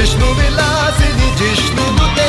ವಿಷ್ಣು ವಿಲಾಸಿನಿ ಜಿಷ್ಣು ನುತೆ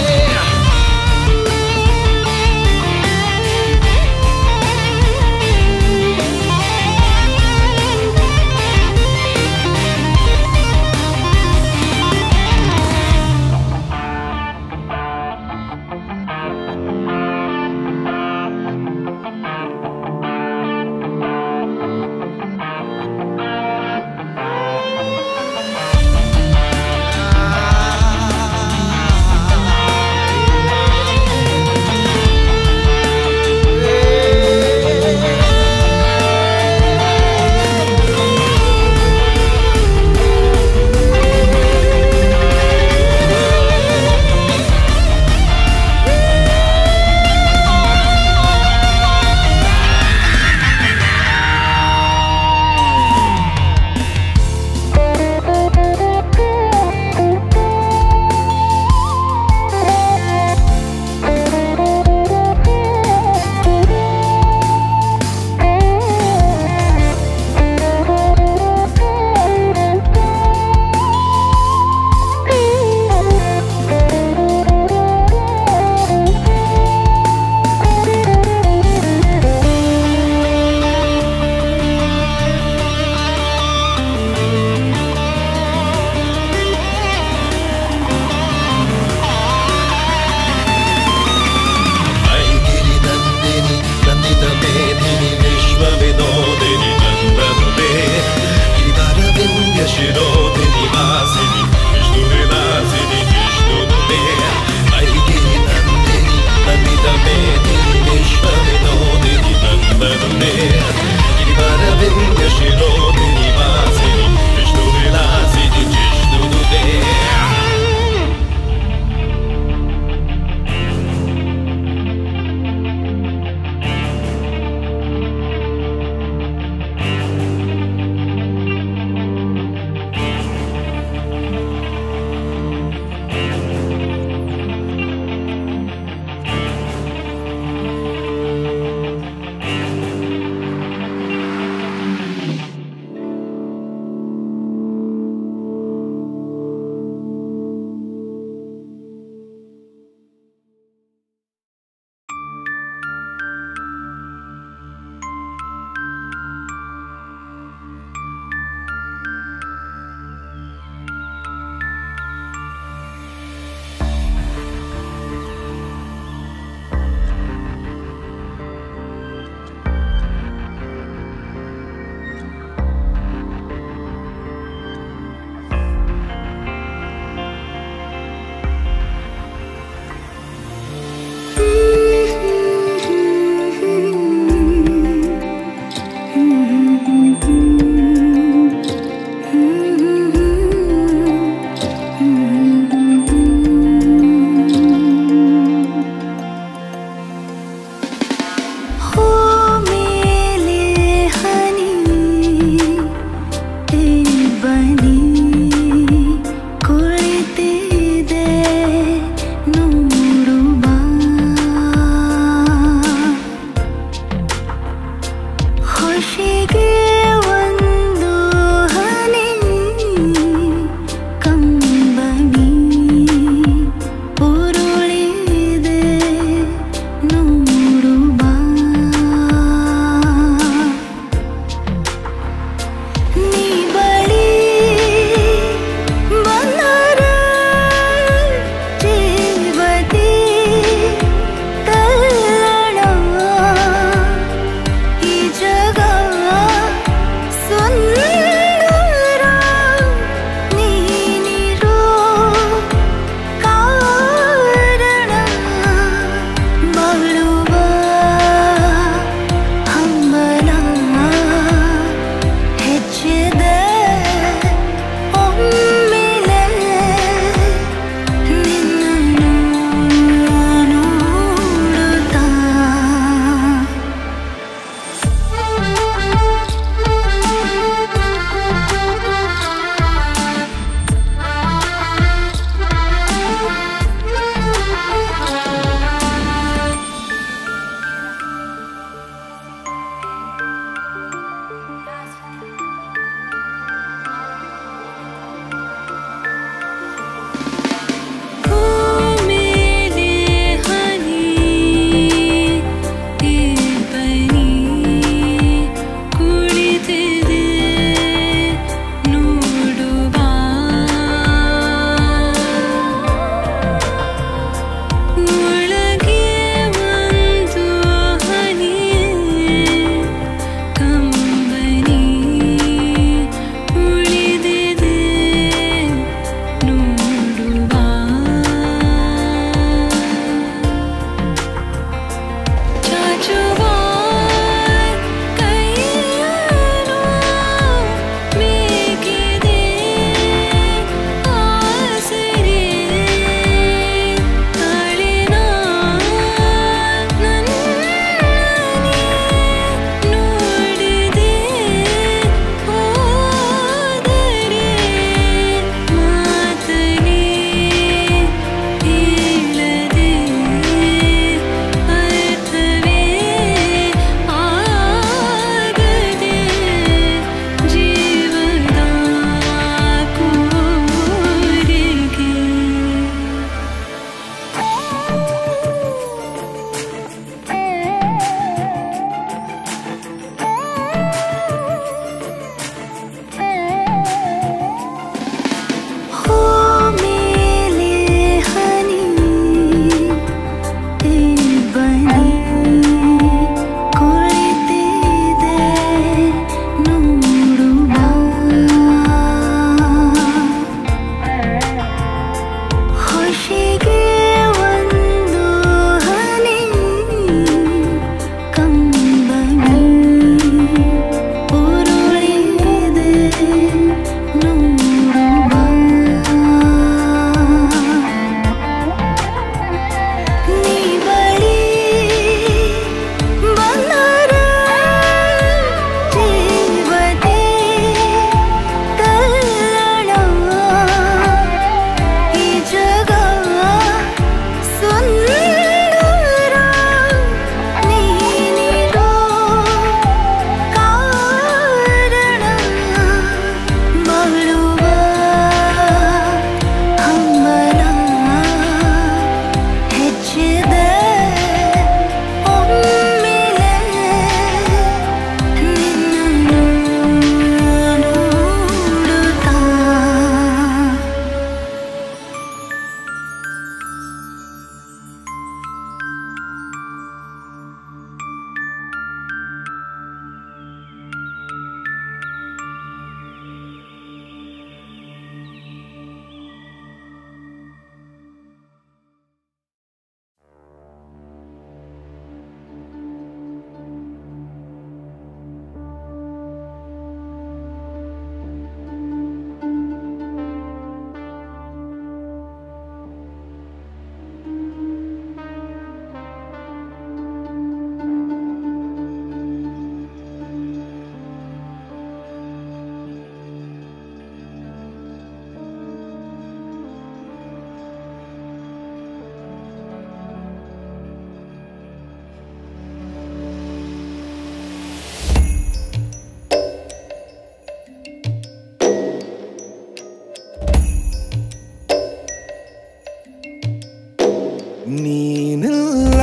ನೀನಿಲ್ಲ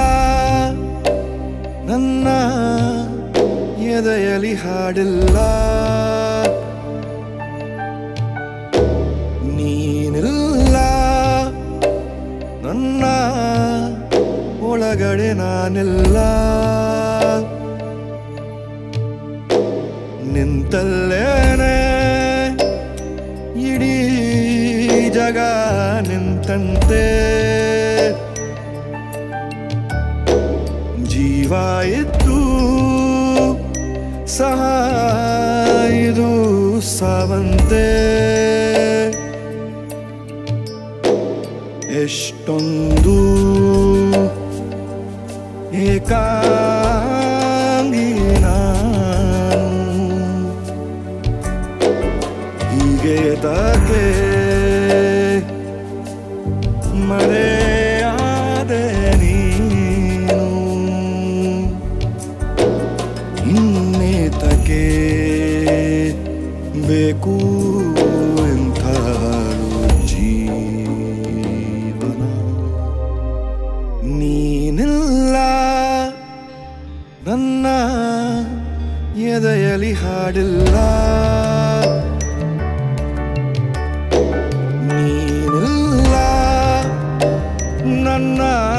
ನನ್ನ ಎದೆಯಲಿ ಹಾಡಿಲ್ಲ ನೀನಿಲ್ಲ ನನ್ನ ಒಳಗಡೆ ನಾನಿಲ್ಲ ನಿಂತಲ್ಲೇನೆ ಇಡೀ ಜಗ ನಿಂತಂತೆ ಜೀವ ಇದ್ದು ಸಹ ಇದು ಸಾವಂತೆ ಎಷ್ಟೊಂದು ಏಕಾಂಗಿ ನಾನು ಹೀಗೆ ತಾಕೆ ಮರೆಯಾದೆ ನೀನು ಇನ್ನೇತಕ್ಕೆ ಬೇಕು ಎಂಥ ಜೀವನ ನೀನಿಲ್ಲ ನನ್ನ ಎದೆಯಲಿ ಹಾಡಿಲ್ಲ ನೀನಿಲ್ಲ ನನ್ನ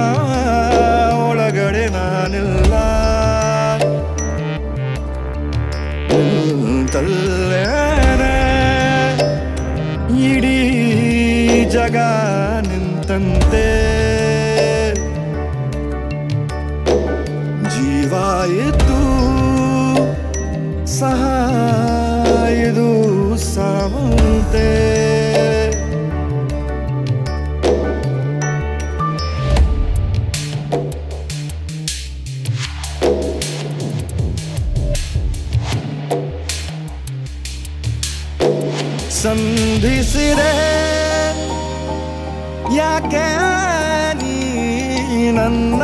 ಒಳಗಡೆ ನಾನಿಲ್ಲ ನಿಂತಲ್ಲೇನೆ ಇಡೀ ಜಗ ನಿಂತಂತೆ ಜೀವ ಇದ್ದು ಸಹ ಇದು ಸಾವಂತೆ ಸಂಧಿಸಿದೆ ಯಾಕೆ ನೀ ನನ್ನ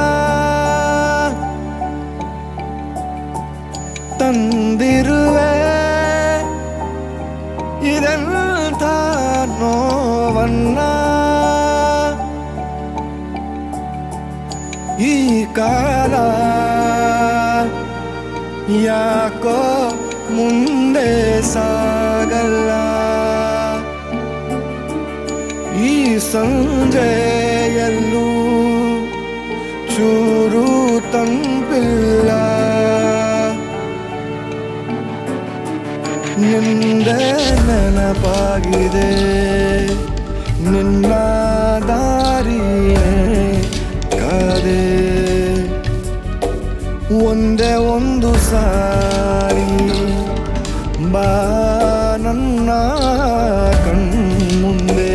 ತಂದಿರುವೆ ಇದೆಂಥ ನೋವನ್ನ ಈ ಕಾಲ ಯಾಕೋ ಮುಂದೆ ಸಾಗಲ್ಲ ಈ ಸಂಜೆಯಲ್ಲೂ ಚೂರು ತಂಪಿಲ್ಲ ನಿಂದೆ ನೆನಪಾಗಿದೆ ನಿನ್ನ ದಾರಿಯೇ ಕಾದೆ ಒಂದೇ ಒಂದು ಸಾರಿ ಬಾ ನನ್ನ ಕಣ್ಮುಂದೆ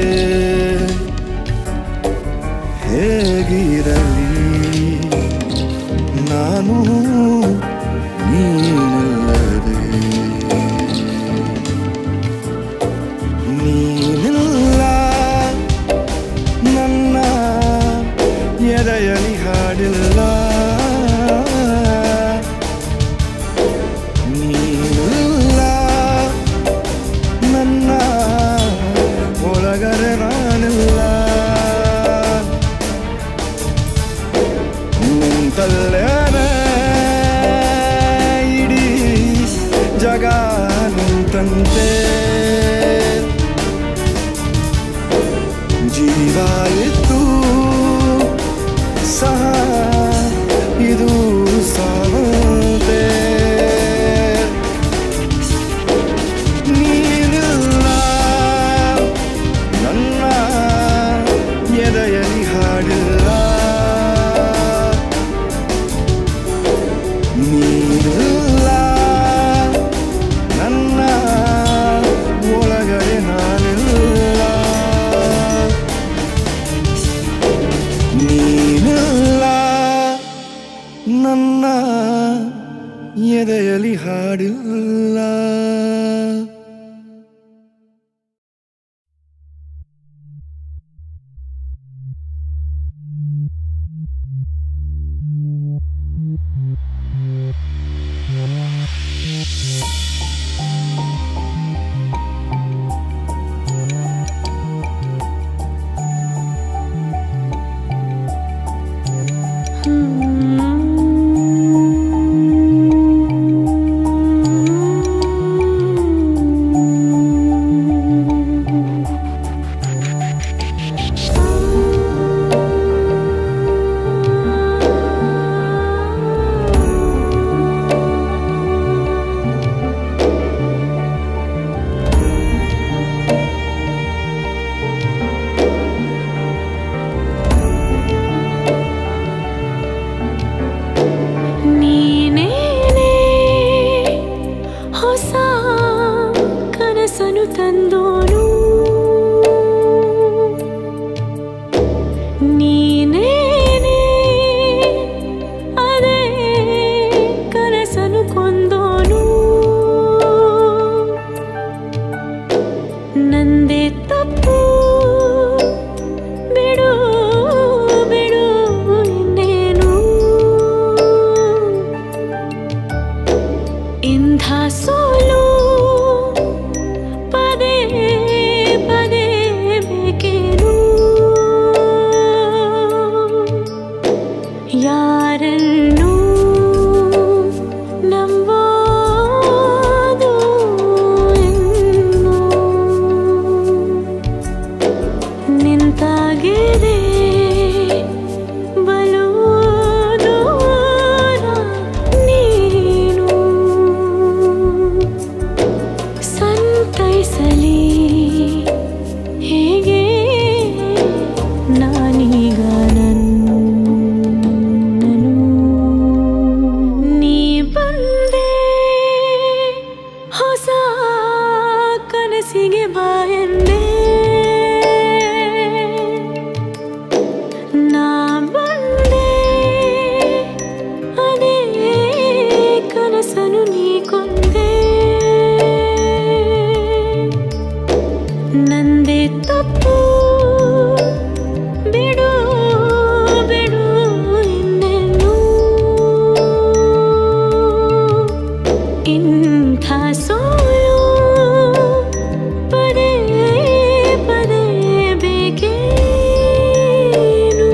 ಹೇಗಿರಲಿ ನಾನು ನೀನಿಲ್ಲದೆ ನೀನಿಲ್ಲ ನನ್ನ ಎದೆಯಲಿ ಹಾಡಿಲ್ಲ ನೀನಿಲ್ಲ ನನ್ನ ಒಳಗಡೆ ನಾನಿಲ್ಲ ನಿಂತಲ್ಲೇನೆ ಇಡೀ ಜಗ ನಿಂತಂತೆ ಜೀವ ಇತ್ತು ಸಹ ಇದು ಸಾವಂತೆ ನೀನಿಲ್ಲ ನನ್ನ ಎದೆಯಲಿ ಹಾಡಿಲ್ಲ ನೀನಿಲ್ಲ ನನ್ನ ಒಳಗಡೆ ನಾನಿಲ್ಲ ಈಗ ನನ್ನನು ನೀ ಬಂದೆ ಹೊಸ ಕನಸಿಗೆ ಬಾಯಂದೆ ನಾ ಬಂದೆ ಅದೇ ಕನಸನು ನೀ ಕೊಂದೆ ನಂದೇ ತಪ್ಪು ಬಿಡು ಬಿಡು ಇನ್ನೆಲ್ಲೂ ಇಂಥ ಸೋಲು ಪದೇ ಪದೇ ಬೇಕೇನು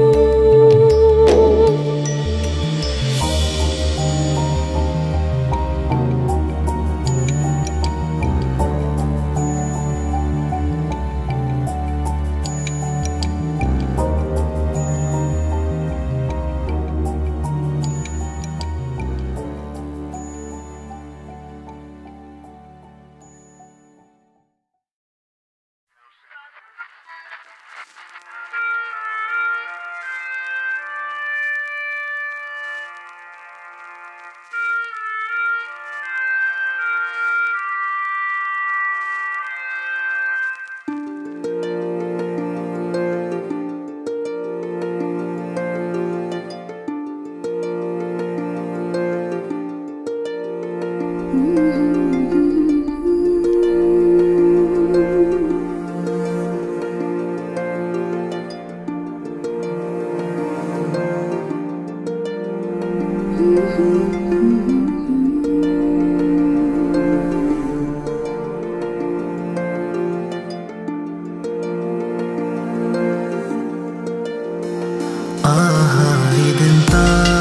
ಆಹಾ ಇದೆಂತ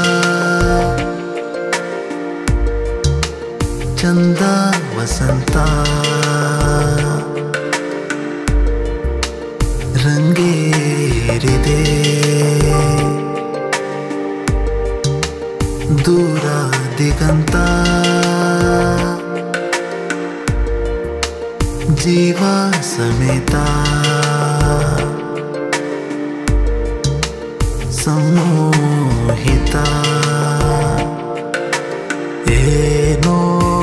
ಚಂದ ವಸಂತ ರಂಗೇರಿದೆ ದೂರ ದಿಗಂತ ಜೀವ ಸಮೇತ ಸಮೋಹಿತ ಏನೋ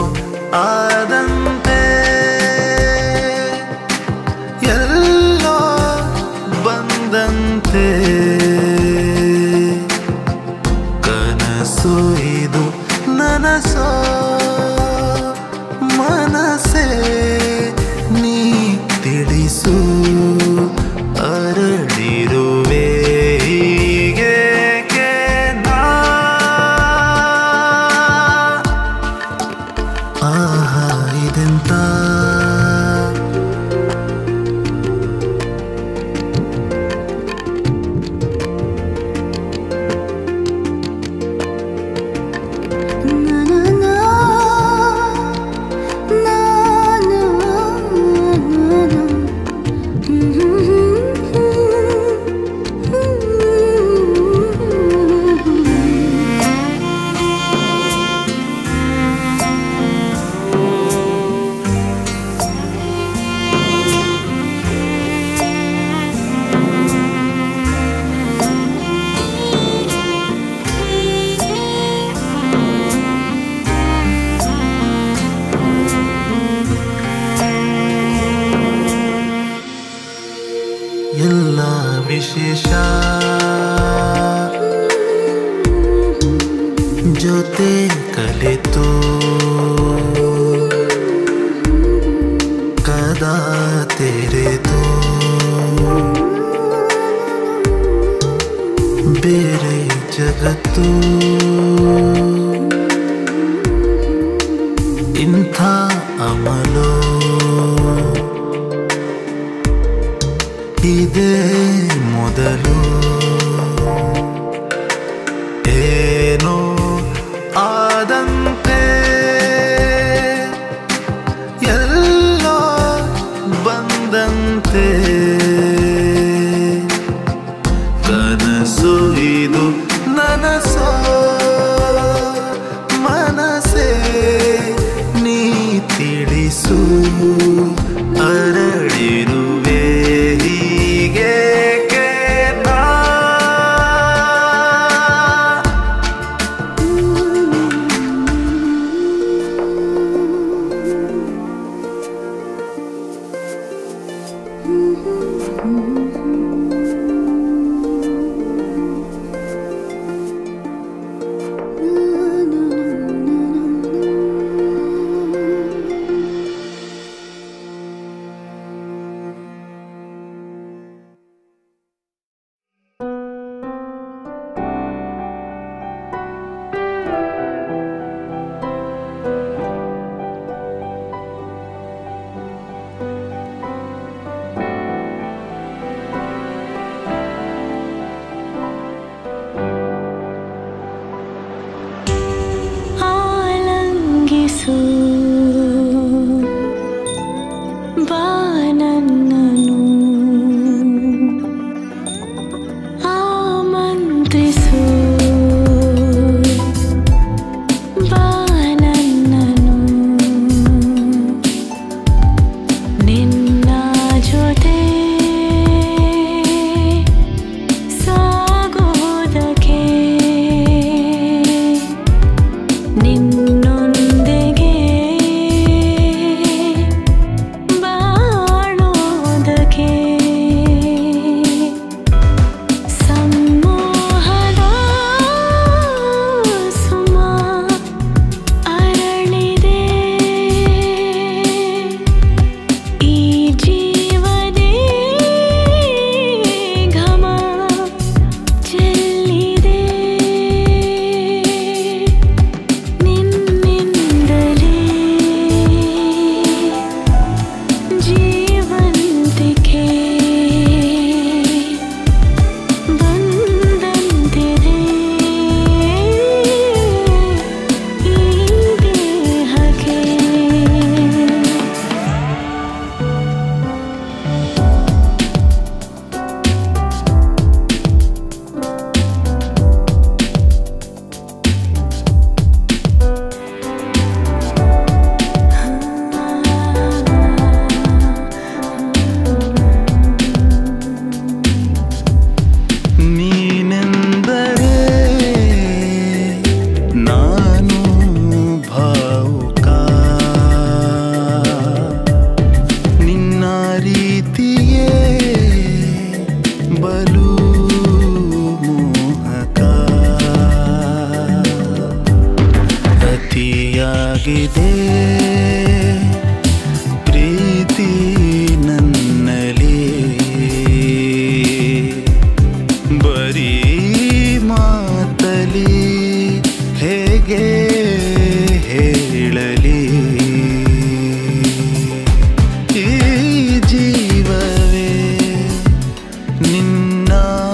ಆದಂತೆ ಎಲ್ಲೋ ಬಂದಂತೆ ಕನಸು ಇದು ನನಸೋ ಮನಸೇ ನೀ ತಿಳಿಸು ಅರಳಿರುವೆ ಹೀಗೇಕೆ ನಾ? ಆಹಾ ಇದೆಂತ ಎಲ್ಲ ವಿಶೇಷ ಜೊತೆ ಕಲಿತು ಕದ ತೆರೆದು ಬೇರೆ ಜಗತ್ತು ಇಂಥ ಅಮಲು ಇದೇ ಮೊದಲು ಏನೋ ಆದಂತೆ ಎಲ್ಲೋ ಬಂದಂತೆ ಕನಸು ಇದು ನನಸೋ ಮನಸೇ ನೀ ತಿಳಿಸು ಅರಳಿರುವೆ ಹೀಗೇಕೆ ನಾ ಬೆಳಗಿದೆ ಪ್ರೀತಿ ನನ್ನಲಿ ಬರೀ ಮಾತಲಿ ಹೇಗೆ ಹೇಳಲಿ ಈ ಜೀವವೇ ನಿನ್ನ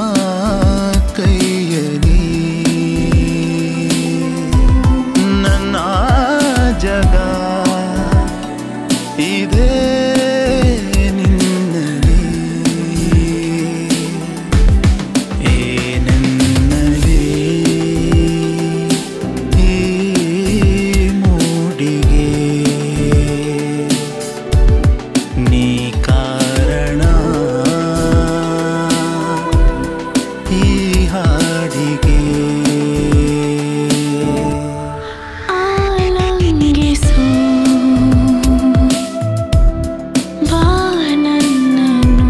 ಕೈಯಲಿ ನನ್ನ ಜಗ ಇದೇ ನಿನ್ನಲಿ ಏನನ್ನಲಿ ಈ ಮೂಡಿಗೆ ನೀ ಕಾರಣ ಈ ಹಾಡಿಗೆ ಆಲಂಗಿಸು ಬಾನನ್ನನು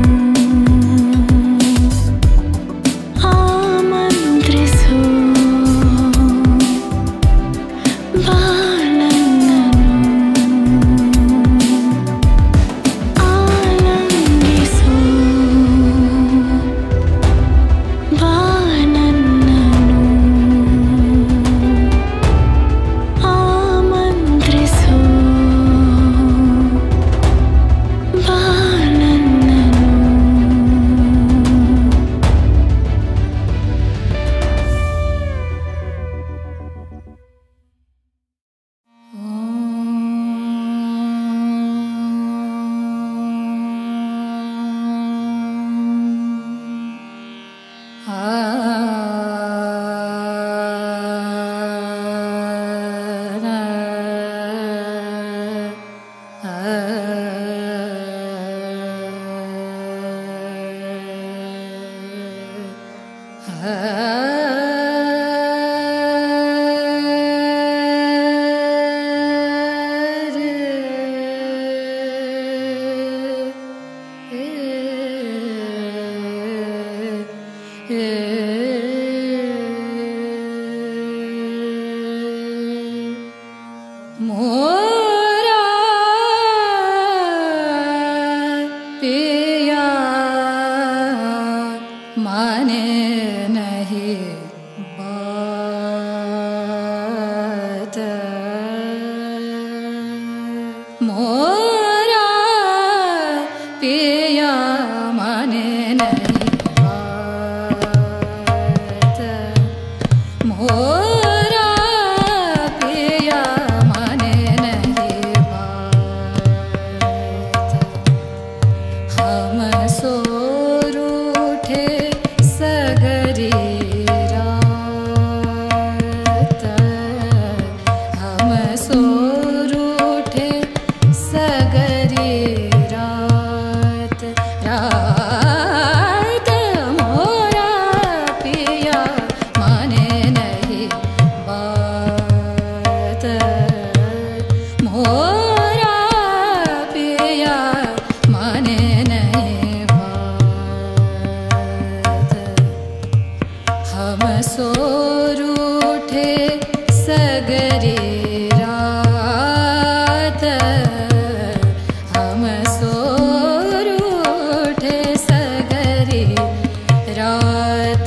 ಆಮಂತ್ರಿಸು ಬಾನನ್ನನು ಆಲಂಗಿಸು ಬಾನನ್ನನು ಆಮಂತ್ರಿಸು ಬಾನನ್ನನು मोरा पिया माने नहीं बात मोरा पिया माने नहीं बात मोरा पिया माने नहीं बात हम सो रूठे सगरी रात हम सो रूठे सगरी रात रात मोरा पिया माने नहीं बात मोरा पिया माने नहीं बात हम सो रूठे सगरी रात हम सो रूठे सगरी रात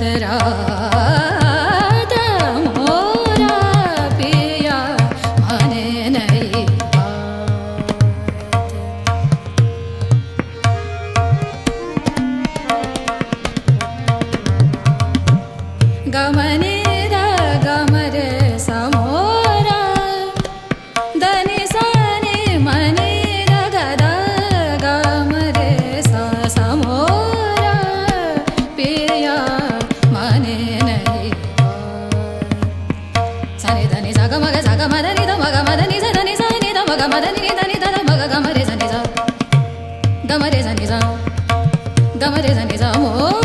रात मोरा पिया माने नहीं बात ಗಮನೆ ದ ಗಮರೆ ಸಮೋರ ದನಿ ಸನಿ ಮನಿ ದ ಗದ ಗಮರೆ ಸ ಸಮೋರ ಪಿಯ ಮನೆ ನೈ ಸನಿ ಧನಿ ಸ ಗಮ ಗ ಸ ಗಮ ಧನಿ ದ ಮಗ ಮದ ನಿ ಸ ಧನಿ ಸ ನಿ ದ ಮಗ ಮದ ನಿ ಧನಿ ದ ಮಗ ಗಮರೆ ಸನಿ ಸ ಗಮರೆ ಸನಿ ಸ ಗಮರೆ ಸನಿ ಸ ಮೋ